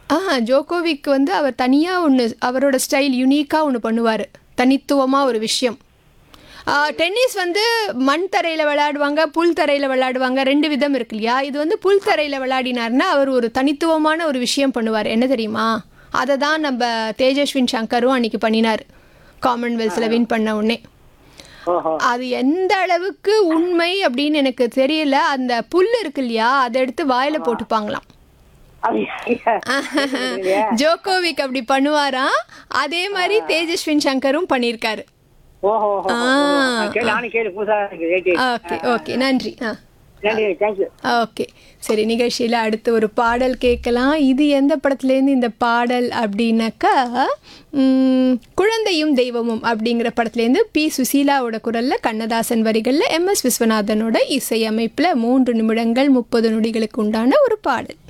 ஆ Djokovic வந்து அவர் தனியாக ஒன்று அவரோட ஸ்டைல் யூனிக்காக ஒன்று பண்ணுவார் தனித்துவமாக ஒரு விஷயம் ஆ, டென்னிஸ் வந்து மண் தரையில் விளையாடுவாங்க புல் தரையில் விளையாடுவாங்க ரெண்டு விதம் இருக்கு இல்லையா இது வந்து புல் தரையில் விளையாடினார்னா அவர் ஒரு தனித்துவமான ஒரு விஷயம் பண்ணுவார் என்ன தெரியுமா அதை தான் நம்ம தேஜஸ்வின் சங்கரும் அன்னைக்கு பண்ணினார் காமன்வெல்த்தில் வின் பண்ண உடனே ஓஹோ அது எந்த அளவுக்கு உண்மை அப்படின்னு எனக்கு தெரியல அந்த புல் இருக்கு இல்லையா அதை எடுத்து வாயில போட்டுப்பாங்களாம் அப்படியா ஜோகோவிக் அப்படி பண்ணுவாராம் அதே மாதிரி தேஜஸ்வின் சங்கரும் பண்ணியிருக்காரு ஓஹோ ஓஹோ ஆ. கேளு நானும் கேளு புதுசா இருக்கு ரேட்டு ஓகே ஓகே நன்றி ஆ நன்றி தேங்க்யூ ஓகே சரி நிகழ்ச்சியில் அடுத்து ஒரு பாடல் கேட்கலாம் இது எந்த படத்துலேருந்து இந்த பாடல் அப்படின்னாக்கா ம், குழந்தையும் தெய்வமும் அப்படிங்கிற படத்துலேருந்து பி சுசீலாவோட குரலில் கண்ணதாசன் வரிகளில் எம் எஸ் விஸ்வநாதனோட இசையமைப்பில் மூன்று நிமிடங்கள் முப்பது நொடிகளுக்கு உண்டான ஒரு பாடல்